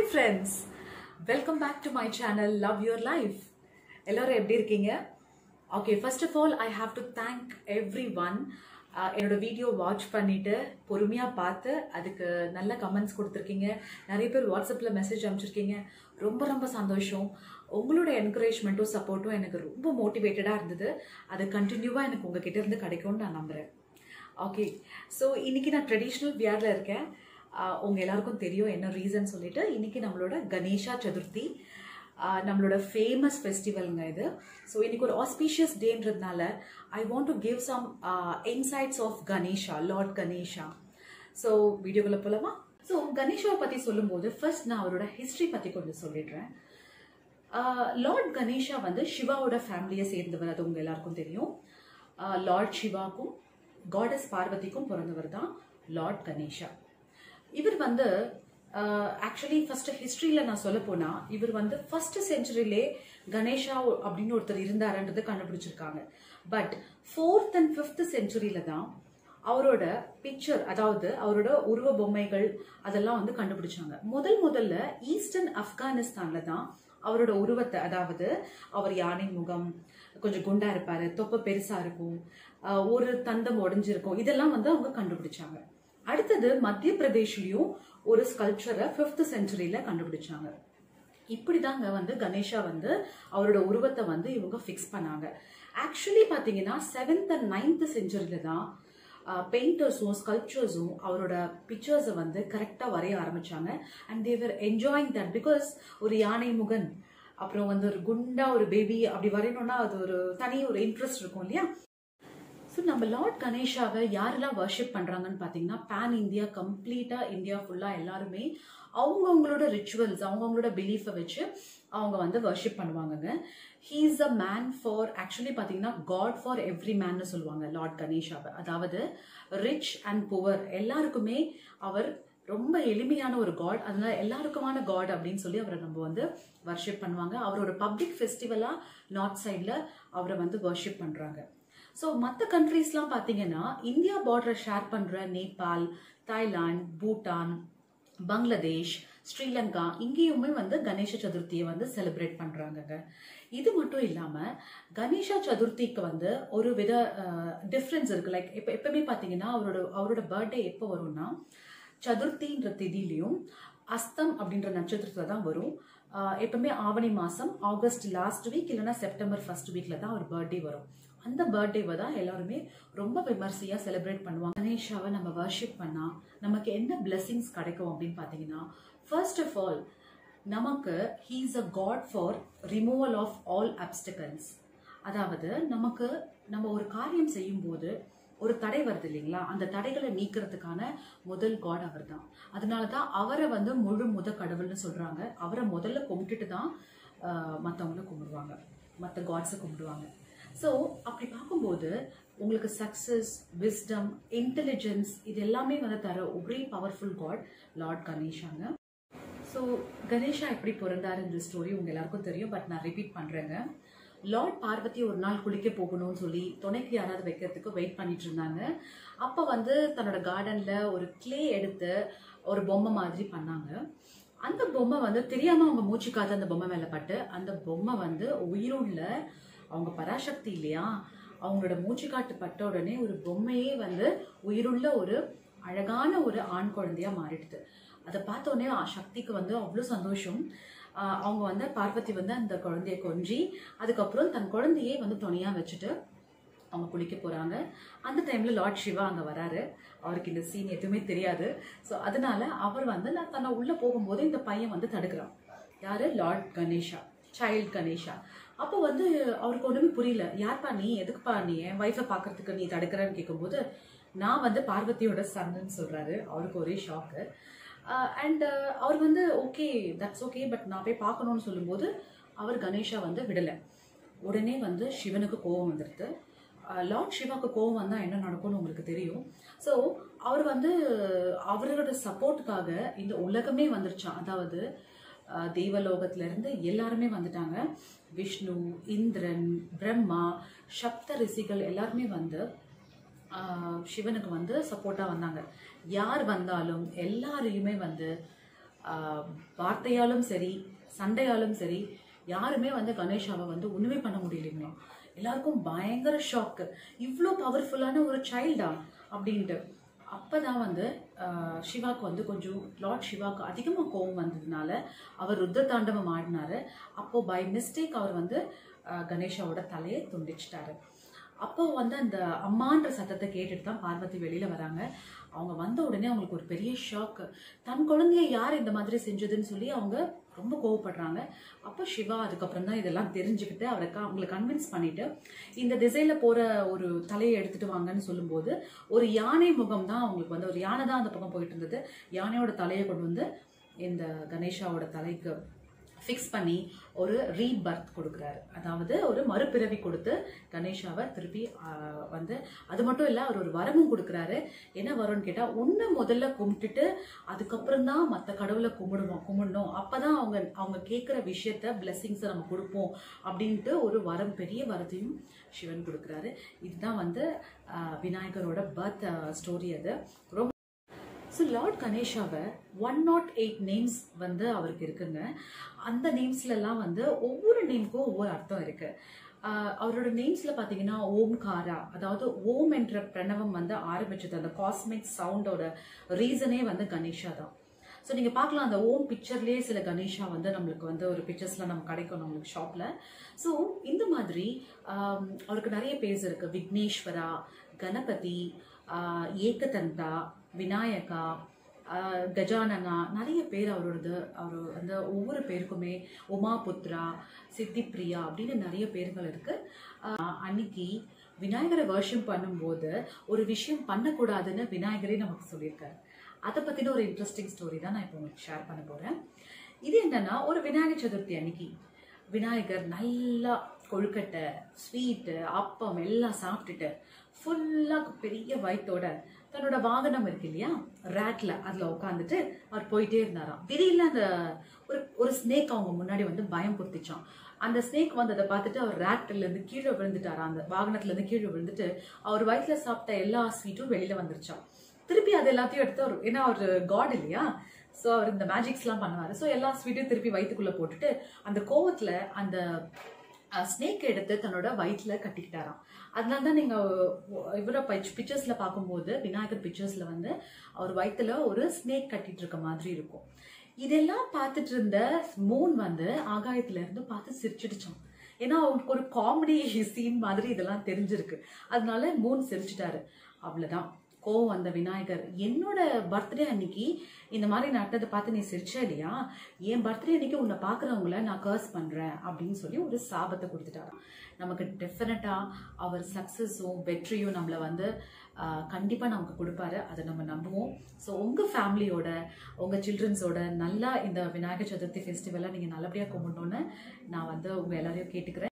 friends welcome back to my channel love your life எல்லாரும் எப்படி இருக்கீங்க okay first of all I have to thank everyone என்னோட video watch பண்ணிட்டு பொறுமையாக பார்த்து அதுக்கு நல்ல கமெண்ட்ஸ் கொடுத்துருக்கீங்க நிறைய பேர் வாட்ஸ்அப்பில் மெசேஜ் அனுப்பிச்சிருக்கீங்க ரொம்ப ரொம்ப சந்தோஷம் உங்களோட என்கரேஜ்மெண்ட்டும் சப்போர்ட்டும் எனக்கு ரொம்ப மோட்டிவேட்டடாக இருந்தது அது கண்டினியூவாக எனக்கு உங்ககிட்ட இருந்து கிடைக்கும்னு நான் நம்புகிறேன் ஓகே ஸோ இன்னைக்கு நான் ட்ரெடிஷ்னல் வியரில் இருக்கேன் ஆஹ் உங்க எல்லாருக்கும் தெரியும் என்ன ரீசன் சொல்லிட்டு இன்னைக்கு நம்மளோட கணேஷா சதுர்த்தி ஆஹ் நம்மளோட ஃபேமஸ் ஃபெஸ்டிவல்ங்க இது ஸோ இன்னைக்கு ஒரு ஆஸ்பீஷியஸ் டேன்றதுனால I want to give some insights of Ganesha lord Ganesha so வீடியோக்குள்ள போலாமா ஸோ கணேஷாவை பற்றி சொல்லும்போது ஃபர்ஸ்ட் நான் அவரோட ஹிஸ்ட்ரி பற்றி கொஞ்சம் சொல்லிடுறேன் லார்ட் கணேஷா வந்து சிவாவோட ஃபேமிலியை சேர்ந்தவர் அது உங்க எல்லாருக்கும் தெரியும் லார்ட் சிவாக்கும் காடஸ் பார்வதிக்கும் பிறந்தவர் தான் லார்ட் கணேஷா இவர் வந்து ஆக்சுவலி ஃபர்ஸ்ட் ஹிஸ்டரியில நான் சொல்ல போனா இவர் வந்து ஃபர்ஸ்ட் செஞ்சுரியிலே கணேஷா அப்படின்னு ஒருத்தர் இருந்தாருன்றதை கண்டுபிடிச்சிருக்காங்க பட் ஃபோர்த் அண்ட் ஃபிஃப்த் செஞ்சுரியில தான் அவரோட பிக்சர் அதாவது அவரோட உருவ பொம்மைகள் அதெல்லாம் வந்து கண்டுபிடிச்சாங்க முதல் முதல்ல ஈஸ்டர்ன் ஆப்கானிஸ்தான்ல தான் அவரோட உருவத்தை அதாவது அவர் யானை முகம் கொஞ்சம் குண்டா இருப்பாரு தொப்பை பெருசா இருக்கும் ஆஹ் ஒரு தந்தம் உடைஞ்சிருக்கும் இதெல்லாம் வந்து அவங்க கண்டுபிடிச்சாங்க அடுத்தது மத்திய பிரதேஷ்லயும் ஒரு ஸ்கல்ப்சரை ஃபிஃப்த் செஞ்சுரியில கண்டுபிடிச்சாங்க இப்படிதாங்க வந்து கணேஷா வந்து அவரோட உருவத்தை வந்து இவங்க ஃபிக்ஸ் பண்ணாங்க ஆக்சுவலி பாத்தீங்கன்னா செவன்த் அண்ட் நைன்த் செஞ்சுரியில தான் பெயிண்டர்ஸும் ஸ்கல்ப்சர்ஸும் அவரோட பிக்சர்ஸை வந்து கரெக்டாக வரைய ஆரம்பிச்சாங்க and they were enjoying that because ஒரு யானை முகன் அப்புறம் வந்து ஒரு குண்டா ஒரு பேபி அப்படி வரையணும்னா அது ஒரு தனி ஒரு இன்ட்ரெஸ்ட் இருக்கும் இல்லையா ஸோ நம்ம லார்ட் கணேஷாவை யாரெல்லாம் வர்ஷிப் பண்ணுறாங்கன்னு பார்த்தீங்கன்னா பேன் இந்தியா கம்ப்ளீட்டாக இந்தியா ஃபுல்லாக எல்லாருமே அவங்கவுங்களோட ரிச்சுவல்ஸ் அவங்கவுங்களோட பிலீஃபை வச்சு அவங்க வந்து வர்ஷிப் பண்ணுவாங்கங்க he is a man for actually பார்த்தீங்கன்னா காட் ஃபார் எவ்ரி மேன்னு சொல்லுவாங்க லார்ட் கணேஷாவை அதாவது ரிச் அண்ட் புவர் எல்லாருக்குமே அவர் ரொம்ப எளிமையான ஒரு காட் அதனால எல்லாருக்குமான காட் அப்படின்னு சொல்லி அவரை நம்ம வந்து வர்ஷிப் பண்ணுவாங்க அவரோட பப்ளிக் ஃபெஸ்டிவலாக நார்த் சைடில் அவரை வந்து வர்ஷிப் பண்ணுறாங்க ஸோ மற்ற கண்ட்ரீஸ்லாம் பார்த்தீங்கன்னா இந்தியா பார்டரை ஷேர் பண்ணுற நேபாள் தாய்லாந்து பூட்டான் பங்களாதேஷ் ஸ்ரீலங்கா இங்கேயுமே வந்து கணேச சதுர்த்தியை வந்து செலிப்ரேட் பண்ணுறாங்கங்க இது மட்டும் இல்லாமல் கணேசா சதுர்த்திக்கு வந்து ஒரு வித டிஃப்ரென்ஸ் இருக்குது லைக் இப்போ எப்பவுமே பார்த்தீங்கன்னா அவரோட அவரோட பர்த்டே எப்போ வரும்னா சதுர்த்தின்ற திதிலையும் அஸ்தம் அப்படின்ற நட்சத்திரத்தில் தான் வரும் எப்பவுமே ஆவணி மாதம் ஆகஸ்ட் லாஸ்ட் வீக் இல்லைன்னா செப்டம்பர் ஃபர்ஸ்ட் வீக்கில் தான் அவர் பர்த்டே வரும் அந்த பர்த்டேவை தான் எல்லாருமே ரொம்ப விமர்சையாக செலிப்ரேட் பண்ணுவாங்க கணேஷாவை நம்ம வர்ஷிப் பண்ணால் நமக்கு என்ன பிளெஸிங்ஸ் கிடைக்கும் அப்படின்னு பார்த்தீங்கன்னா ஃபர்ஸ்ட் ஆஃப் ஆல் நமக்கு he's a god for removal of all obstacles அதாவது நமக்கு நம்ம ஒரு காரியம் செய்யும்போது ஒரு தடை வருது இல்லைங்களா அந்த தடைகளை நீக்கிறதுக்கான முதல் காட் அவர் தான் அதனால தான் அவரை வந்து முழு முத கடவுள்னு சொல்றாங்க அவரை முதல்ல கும்பிட்டுட்டு தான் மற்றவங்கள கும்பிடுவாங்க மற்ற காட்ஸை கும்பிடுவாங்க ஸோ அப்படி பார்க்கும்போது உங்களுக்கு சக்ஸஸ் விஸ்டம் இன்டெலிஜென்ஸ் இது எல்லாமே வந்து தர ஒரே பவர்ஃபுல் காட் லார்ட் கணேஷாங்க ஸோ கணேஷா எப்படி பிறந்தாருன்ற ஸ்டோரி உங்க எல்லாருக்கும் தெரியும் பட் நான் ரிப்பீட் பண்றேங்க லார்ட் பார்வதி ஒரு நாள் குளிக்க போகணும்னு சொல்லி துணைக்கு யாராவது வைக்கிறதுக்கு வெயிட் பண்ணிட்டு இருந்தாங்க அப்போ வந்து தன்னோட கார்டன்ல ஒரு கிளே எடுத்து ஒரு பொம்மை மாதிரி பண்ணாங்க அந்த பொம்மை வந்து தெரியாம அவங்க மூச்சு காத்து அந்த பொம்மை மேல பட்டு அந்த பொம்மை வந்து உயிருள்ள அவங்க பராசக்தி இல்லையா அவங்களோட மூச்சு காட்டு பட்ட உடனே ஒரு பொம்மையே வந்து உயிருள்ள ஒரு அழகான ஒரு ஆண் குழந்தையா மாறிடுது அதை பார்த்த உடனே சக்திக்கு வந்து அவ்வளோ சந்தோஷம் அவங்க வந்து பார்வதி வந்து அந்த குழந்தைய கொஞ்சி அதுக்கப்புறம் தன் குழந்தையே வந்து துணையாக வச்சுட்டு அவங்க குளிக்க போகிறாங்க அந்த டைமில் லார்ட் சிவா அங்கே வராரு அவருக்கு இந்த சீன் எதுவுமே தெரியாது ஸோ அதனால அவர் வந்து நான் தன்னை உள்ளே போகும்போது இந்த பையன் வந்து தடுக்கிறான் யாரு லார்ட் கணேஷா சைல்ட் கணேஷா அப்போ வந்து அவருக்கு ஒன்றுமே புரியல யார்ப்பா நீ எதுக்குப்பா நீ என் ஒய்ஃபை பார்க்கறதுக்கு நீ தடுக்கிறன்னு கேட்கும்போது நான் வந்து பார்வதியோட சன்னு சொல்கிறாரு அவருக்கு ஒரே ஷாக்கு அண்ட் அவர் வந்து ஓகே தட்ஸ் ஓகே பட் நான் போய் பார்க்கணும்னு சொல்லும்போது அவர் கணேஷா வந்து விடலை உடனே வந்து சிவனுக்கு கோபம் வந்துடுது லார்ட் சிவாக்கு கோபம் வந்தால் என்ன நடக்கும்னு உங்களுக்கு தெரியும் ஸோ அவர் வந்து அவரோட சப்போர்ட்டுக்காக இந்த உலகமே வந்துருச்சான் அதாவது தெய்வலோகத்துல இருந்து எல்லாருமே வந்துட்டாங்க விஷ்ணு இந்திரன் பிரம்மா சப்த ரிஷிகள் எல்லாருமே வந்து சிவனுக்கு வந்து சப்போர்ட்டாக வந்தாங்க யார் வந்தாலும் எல்லாரையுமே வந்து ஆஹ், வார்த்தையாலும் சரி சண்டையாலும் சரி யாருமே வந்து கணேஷாவை வந்து ஒண்ணுமே பண்ண முடியலைங்களாம் எல்லாருக்கும் பயங்கர ஷாக்கு இவ்வளோ பவர்ஃபுல்லான ஒரு சைல்டா அப்படின்ட்டு அப்பதான் வந்து ஆஹ், சிவாக்கு வந்து கொஞ்சம் லார்ட் சிவாக்கு அதிகமாக கோவம் வந்ததுனால அவர் ருத்ர தாண்டவம் ஆடினாரு அப்போ பை மிஸ்டேக் அவர் வந்து ஆஹ், கணேஷாவோட தலையை துண்டிச்சிட்டாரு அப்போ வந்து அந்த அம்மான்ற சத்தத்தை கேட்டுட்டு தான் பார்வதி வெளியில வராங்க அவங்க வந்த உடனே அவங்களுக்கு ஒரு பெரிய ஷாக் தன் குழந்தைய யார் இந்த மாதிரி செஞ்சதுன்னு சொல்லி அவங்க ரொம்ப கோவப்படுறாங்க அப்போ சிவா அதுக்கப்புறம் தான் இதெல்லாம் தெரிஞ்சுக்கிட்டு அவரை க- அவங்களை கன்வின்ஸ் பண்ணிட்டு இந்த திசையில போற ஒரு தலையை எடுத்துட்டு வாங்கன்னு சொல்லும்போது ஒரு யானை முகம் தான் அவங்களுக்கு வந்து ஒரு யானை தான் அந்த பக்கம் போயிட்டு இருந்தது யானையோட தலையை கொண்டு வந்து இந்த கணேஷாவோட தலைக்கு ஃபிக்ஸ் பண்ணி ஒரு ரீபர்த் கொடுக்குறாரு அதாவது ஒரு மறுபிறவி கொடுத்து கணேஷாவை திருப்பி ஆஹ், வந்து அது மட்டும் இல்லை அவர் ஒரு வரமும் கொடுக்குறாரு என்ன வரும்னு கேட்டால் ஒன்று முதல்ல கும்பிட்டுட்டு அதுக்கப்புறம் தான் மற்ற கடவுளை கும்பிடுவோம் கும்பிடணும் அப்போ தான் அவங்க அவங்க கேட்குற விஷயத்த பிளெஸ்ஸிங்ஸை நம்ம கொடுப்போம் அப்படின்ட்டு ஒரு வரம் பெரிய வரத்தையும் சிவன் கொடுக்குறாரு இதுதான் வந்து ஆஹ், விநாயகரோட பர்த் ஸ்டோரி அது ரொம்ப ஸோ லார்ட் கணேஷாவை ஒன் நாட் எயிட் நேம்ஸ் வந்து அவருக்கு இருக்குங்க அந்த நேம்ஸ்லலாம் வந்து ஒவ்வொரு நேம்க்கும் ஒவ்வொரு அர்த்தம் இருக்கு ஆஹ் அவரோட நேம்ஸ்ல பார்த்தீங்கன்னா ஓம்காரா அதாவது ஓம் என்ற பிரணவம் வந்து ஆரம்பிச்சது அந்த காஸ்மிக் சவுண்டோட ரீசனே வந்து கணேஷா தான் ஸோ நீங்கள் பார்க்கலாம் அந்த ஓம் பிக்சர்லேயே சில கணேஷா வந்து நம்மளுக்கு வந்து ஒரு பிக்சர்ஸ்லாம் நம்ம கிடைக்கும் நம்மளுக்கு ஷாப்பில் ஸோ இந்த மாதிரி ஆம், அவருக்கு நிறைய பேர்ஸ் இருக்கு விக்னேஸ்வரா கணபதி ஆஹ், ஏகதந்தா விநாயகா ஆஹ், கஜானனா நிறைய பேர் அவரோடது அவர் அந்த ஒவ்வொரு பேருக்குமே உமாபுத்ரா சித்திப்பிரியா அப்படின்னு நிறைய பேர்கள் இருக்கு ஆஹ், அன்னைக்கு விநாயகரை வருஷம் பண்ணும்போது ஒரு விஷயம் பண்ணக்கூடாதுன்னு விநாயகரே நமக்கு சொல்லியிருக்காரு அதை பத்தின ஒரு இன்ட்ரெஸ்டிங் ஸ்டோரி தான் நான் இப்போ உங்களுக்கு ஷேர் பண்ண போறேன் இது என்னன்னா ஒரு விநாயகர் சதுர்த்தி அன்னைக்கு விநாயகர் நல்லா கொழுக்கட்டை ஸ்வீட்டு அப்பம் எல்லாம் சாப்பிட்டுட்டு ஃபுல்லாக பெரிய வயித்தோட தன்னோட வாகனம் இருக்கு இல்லையா ரேட்ல அதுல உட்காந்துட்டு அவர் போயிட்டே இருந்தாராம் திடீர்னு அந்த ஒரு ஒரு ஸ்னேக் அவங்க முன்னாடி வந்து பயம் பொருத்திச்சான் அந்த ஸ்னேக் வந்ததை பார்த்துட்டு அவர் ரேட்ல இருந்து கீழே விழுந்துட்டாராம் அந்த வாகனத்துல இருந்து கீழே விழுந்துட்டு அவர் வயிற்றுல சாப்பிட்ட எல்லா ஸ்வீட்டும் வெளியில வந்துருச்சான் திருப்பி அது எல்லாத்தையும் எடுத்து அவர் ஏன்னா அவர் காட் இல்லையா ஸோ அவர் இந்த மேஜிக்ஸ்லாம் பண்ணுவார் ஸோ எல்லா ஸ்வீட்டையும் திருப்பி வயிற்றுக்குள்ள போட்டுட்டு அந்த கோவத்துல அந்த ஸ்னேக் எடுத்து தன்னோட வயிற்றுல கட்டிக்கிட்டாராம் அதனால தான் நீங்க இவர பிக்சர்ஸ்ல பார்க்கும்போது விநாயகர் பிக்சர்ஸ்ல வந்து அவர் வயிற்றுல ஒரு ஸ்னேக் கட்டிட்டு இருக்க மாதிரி இருக்கும் இதெல்லாம் பார்த்துட்டு இருந்த மூன் வந்து ஆகாயத்துல இருந்து பார்த்து சிரிச்சிடுச்சான் ஏன்னா அவருக்கு ஒரு காமெடி சீன் மாதிரி இதெல்லாம் தெரிஞ்சிருக்கு அதனால மூன் சிரிச்சிட்டாரு அவ்வளவுதான் கோவம் வந்த விநாயகர் என்னோட பர்த்டே அன்னைக்கு இந்த மாதிரி நட்டதை பார்த்து நீ சிரிச்ச இல்லையா என் பர்த்டே அன்னைக்கு உன்னை பார்க்குறவங்கள நான் கர்ஸ் பண்றேன் அப்படின்னு சொல்லி ஒரு சாபத்தை கொடுத்துட்டாராம் நமக்கு டெஃபினட்டா அவர் சக்சஸும் வெற்றியும் நம்மளை வந்து ஆஹ், கண்டிப்பா நமக்கு கொடுப்பாரு அதை நம்ம நம்புவோம் ஸோ உங்க ஃபேமிலியோட உங்க சில்ட்ரன்ஸோட நல்லா இந்த விநாயகர் சதுர்த்தி ஃபெஸ்டிவலை நீங்க நல்லபடியா கும்பிடணும்னு நான் வந்து உங்க எல்லாரையும் கேட்டுக்கிறேன்